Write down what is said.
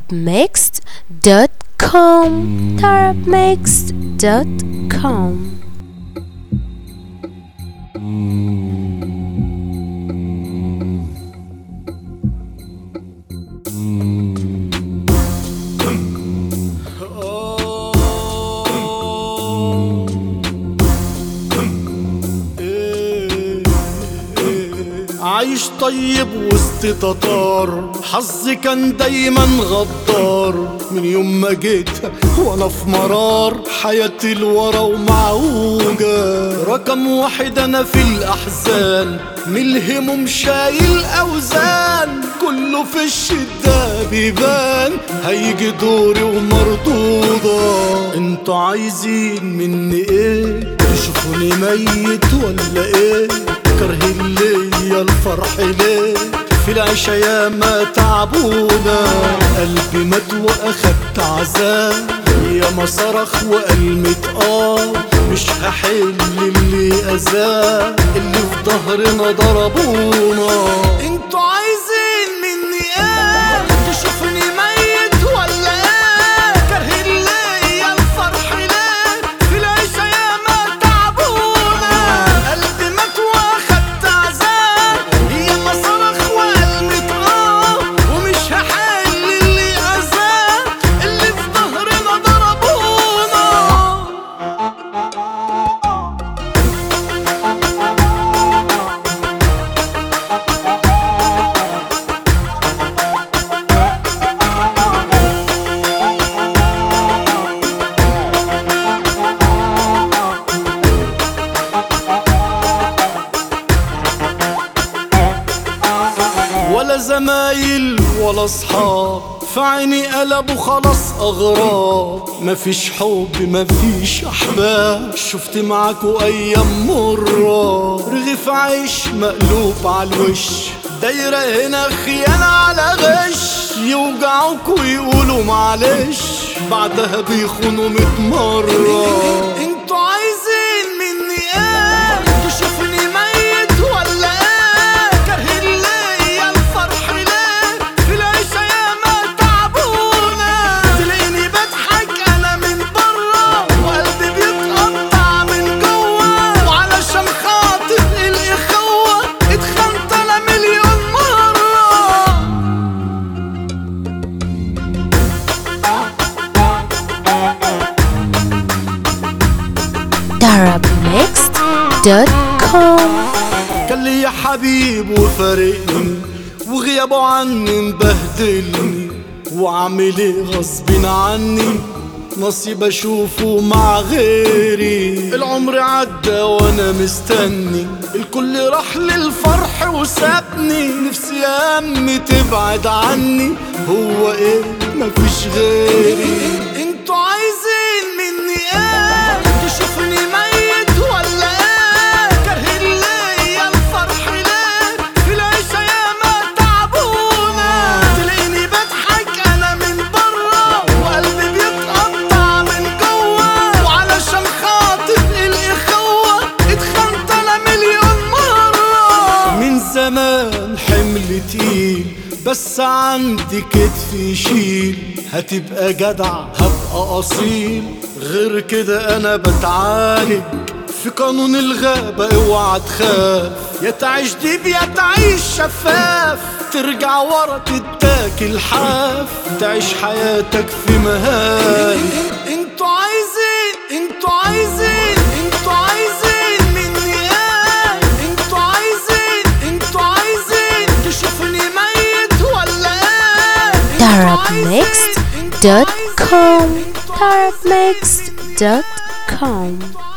tarabmixed.com tarabmixed.com عايش طيب وسط تتار حظي كان دايما غدار من يوم ما جيت وانا في مرار حياتي لورا ومعوجة رقم واحد انا في الاحزان من الهموم شايل اوزان كله في الشدة بيبان هيجي دوري ومردودة انتوا عايزين مني ايه تشوفوني ميت ولا ايه كارهين ليا الفرح ليه في العيشة ياما تعبونا قلبي مات واخدت عذاب يا ما صرخ وقلمت اه مش هحل اللي اذاه اللي في ظهرنا ضربونا انتوا عايزين مني ايه تشوفني ميت ولا ايه كارهين ليا الفرح ليه في العيشة ياما تعبونا قلبي مات واخدت عذاب يا ما صرخ وقلبت اه ومش هحل اللي اذاه اللي في ظهرنا ضربونا ولا زمايل ولا اصحاب في عيني قلبوا خلاص اغراب مفيش حب مفيش احباب شفت معاكوا ايام مرة رغيف عيش مقلوب على الوش دايرة هنا خيانة على غش يوجعوك ويقولوا معلش بعدها بيخونوا ميت مرة انتوا عايزين مني ايه تشوفني ميت ولا ايه كارهين ليا الفرح ليه في العيشة ياما تعبونا تلاقيني بضحك انا من بره وقلبي بيتقطع من جوه وعلشان خاطر الاخوة اتخنت انا مليون مرة tarabmixed.com كان لي حبيب وفارقني وغيابه عني مبهدلني واعمل ايه غصب عني نصيب اشوفه مع غيري العمر عدى وانا مستني الكل راح للفرح وسابني نفسي يا امي تبعد عني هو ايه مفيش غيري انتوا عايزين مني ايه تشوفني ميت ولا ايه كارهين ليا الفرح ليه في العيشة ياما تعبونا تلاقيني بضحك انا من بره وقلبي بيتقطع من جوه وعلشان خاطر الاخوة اتخنت انا مليون مرة من زمان حمل تقيل بس عندي كتف يشيل هتبقى جدع هبقى اصيل غير كده انا بتعالج في قانون الغابة اوعى تخاف يا تعيش ديب يا تعيش شفاف ترجع ورا تتاكل حاف تعيش حياتك في مهان انتوا عايزين انتوا عايزين انتوا عايزين مني ايه انتوا عايزين انتوا عايزين تشوفني ميت ولا ايه انتوا عايزين- انتوا عايزين- tarabmixed.com انتوا عايزين- tarabmixed.com